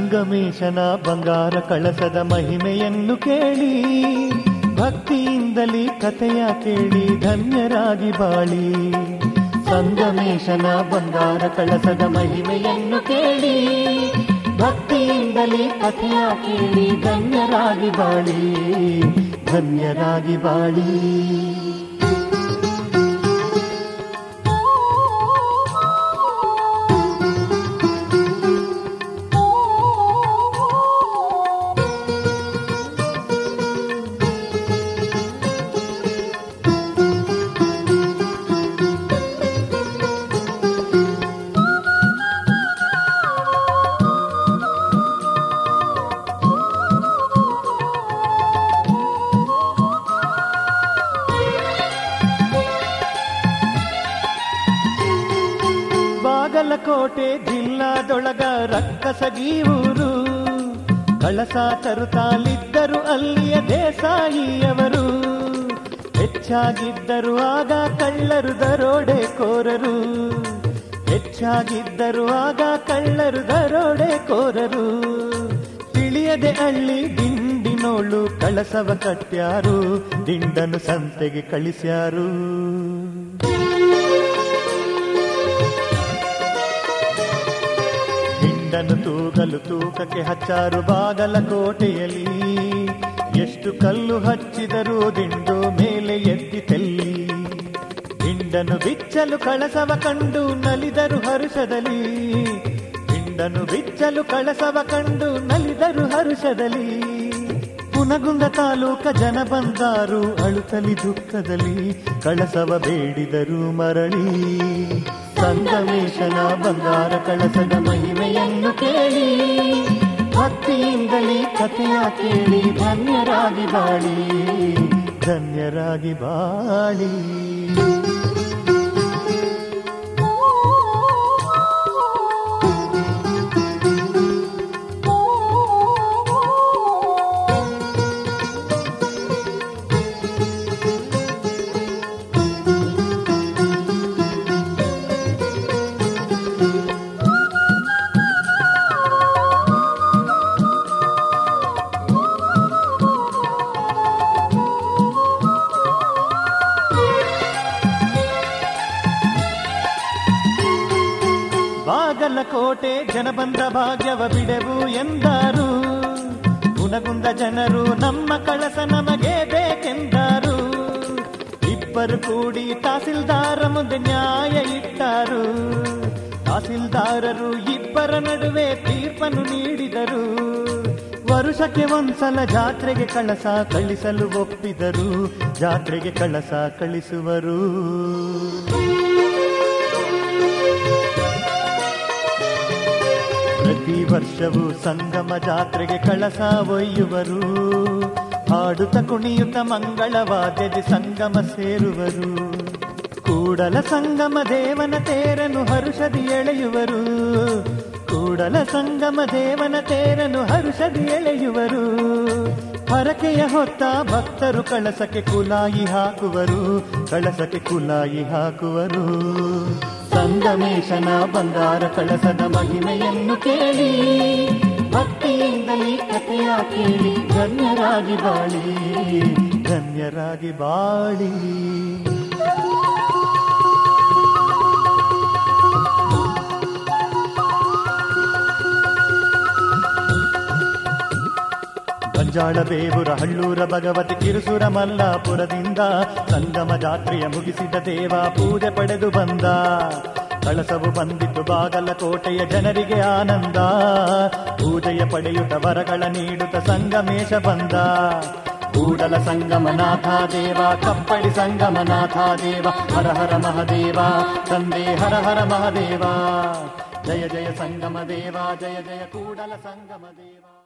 ಸಂಗಮೇಶನ ಬಂಗಾರ ಕಳಸದ ಮಹಿಮೆಯನ್ನು ಕೇಳಿ ಭಕ್ತಿಯಿಂದಲೇ ಕಥೆಯ ಕೇಳಿ ಧನ್ಯರಾಗಿ ಬಾಳಿ ಸಂಗಮೇಶನ ಬಂಗಾರ ಕಳಸದ ಮಹಿಮೆಯನ್ನು ಕೇಳಿ ಭಕ್ತಿಯಿಂದಲೇ ಕಥೆಯ ಕೇಳಿ ಧನ್ಯರಾಗಿ ಬಾಳಿ ಧನ್ಯರಾಗಿ ಬಾಳಿ ಬಾಗಲಕೋಟೆ ಜಿಲ್ಲಾದೊಳಗ ರಕ್ಕಸಗಿ ಊರು ಕಳಸ ತರುತ್ತಾಲಿದ್ದರು ಅಲ್ಲಿಯ ದೇಸಾಯಿಯವರು ಹೆಚ್ಚಾಗಿದ್ದರು ಆಗ ಕಳ್ಳರು ದರೋಡೆ ಕೋರರು ಹೆಚ್ಚಾಗಿದ್ದರು ಆಗ ಕಳ್ಳರು ದರೋಡೆ ಕೋರರು ತಿಳಿಯದೆ ಹಳ್ಳಿ ದಿಂಡಿನೋಳು ಕಳಸವ ಕಟ್ಟ್ಯಾರು ದಿಂಡನು ಸಂತೆಗೆ ಕಳಿಸ್ಯಾರು ಹಿಂಡನ್ನು ತೂಗಲು ತೂಕಕ್ಕೆ ಹಚ್ಚಾರು ಬಾಗಲಕೋಟೆಯಲ್ಲಿ ಎಷ್ಟು ಕಲ್ಲು ಹಚ್ಚಿದರೂ ದಿಂಡು ಮೇಲೆ ಎದ್ದಿ ತೆಲ್ಲಿ ಹಿಂಡನ್ನು ಬಿಚ್ಚಲು ಕಳಸವ ಕಂಡು ನಲಿದರು ಹರುಷದಲ್ಲಿ ಹಿಂಡನ್ನು ಬಿಚ್ಚಲು ಕಳಸವ ಕಂಡು ನಲಿದರು ಹರುಷದಲ್ಲಿ ಪುನಗುಂದ ತಾಲೂಕ ಜನ ಬಂದಾರು ಅಳುತ್ತಲಿ ದುಃಖದಲ್ಲಿ ಕಳಸವ ಬೇಡಿದರು ಮರಳಿ ಸಂಗಮೇಶನ ಬಂಗಾರ ಕಳಸದ ಮಹಿಮೆಯನ್ನು ಕೇಳಿ ಭಕ್ತಿಯಿಂದಲೇ ಕಥೆಯ ಕೇಳಿ ಧನ್ಯರಾಗಿ ಬಾಳಿ ಧನ್ಯರಾಗಿ ಬಾಳಿ ಬಾಗಲಕೋಟೆ ಜನ ಬಂದ ಭಾಗ್ಯವ ಬಿಡೆವು ಎಂದಾರು ಗುಣಗುಂದ ಜನರು ನಮ್ಮ ಕಳಸ ನಮಗೆ ಬೇಕೆಂದಾರು ಇಬ್ಬರು ಕೂಡಿ ತಹಸೀಲ್ದಾರ ಮುಂದೆ ನ್ಯಾಯ ಇಟ್ಟಾರು ತಹಸೀಲ್ದಾರರು ಇಬ್ಬರ ನಡುವೆ ತೀರ್ಪನ್ನು ನೀಡಿದರು ವರುಷಕ್ಕೆ ಒಂದ್ಸಲ ಜಾತ್ರೆಗೆ ಕಳಸ ಕಳಿಸಲು ಒಪ್ಪಿದರು ಜಾತ್ರೆಗೆ ಕಳಸ ಕಳಿಸುವರು ಪ್ರತಿ ವರ್ಷವೂ ಸಂಗಮ ಜಾತ್ರೆಗೆ ಕಳಸ ಒಯ್ಯುವರು ಹಾಡುತ್ತ ಕುಣಿಯುತ್ತ ಮಂಗಳವಾದ್ಯದಿ ಸಂಗಮ ಸೇರುವರು ಕೂಡಲ ಸಂಗಮ ದೇವನ ತೇರನು ಹರುಷದಿ ಎಳೆಯುವರು ಕೂಡಲ ಸಂಗಮ ದೇವನ ತೇರನು ಹರುಷದಿ ಎಳೆಯುವರು ಹರಕೆಯ ಹೊತ್ತ ಭಕ್ತರು ಕಳಸಕ್ಕೆ ಕುಲಾಯಿ ಹಾಕುವರು ಕಳಸಕ್ಕೆ ಕುಲಾಯಿ ಹಾಕುವರು ಸಂಗಮೇಶನ ಬಂಗಾರ ಕಳಸದ ಮಹಿಮೆಯನ್ನು ಕೇಳಿ ಭಕ್ತಿಯಿಂದಲೇ ಕಥೆಯ ಕೇಳಿ ಧನ್ಯರಾಗಿ ಬಾಳಿ ಧನ್ಯರಾಗಿ ಬಾಳಿ ಬಂಜಾಳ ಬೇವುರ ಹಳ್ಳೂರ ಭಗವತಿ ಕಿರುಸುರ ಮಲ್ಲಾಪುರದಿಂದ ಸಂಗಮ ಜಾತ್ರೆಯ ಮುಗಿಸಿದ ದೇವ ಪೂಜೆ ಪಡೆದು ಬಂದ ಕಳಸವು ಬಂದಿತು ಬಾಗಲಕೋಟೆಯ ಜನರಿಗೆ ಆನಂದ ಪೂಜೆಯ ಪಡೆಯುತ್ತ ವರಗಳ ನೀಡುತ್ತ ಸಂಗಮೇಶ ಬಂದ ಕೂಡಲ ಸಂಗಮನಾಥ ದೇವ ಕಪ್ಪಡಿ ಸಂಗಮನಾಥ ದೇವ ಹರ ಹರ ಮಹದೇವ ತಂದೆ ಹರ ಹರ ಮಹದೇವ ಜಯ ಜಯ ಸಂಗಮ ದೇವ ಜಯ ಜಯ ಕೂಡಲ ಸಂಗಮ ದೇವ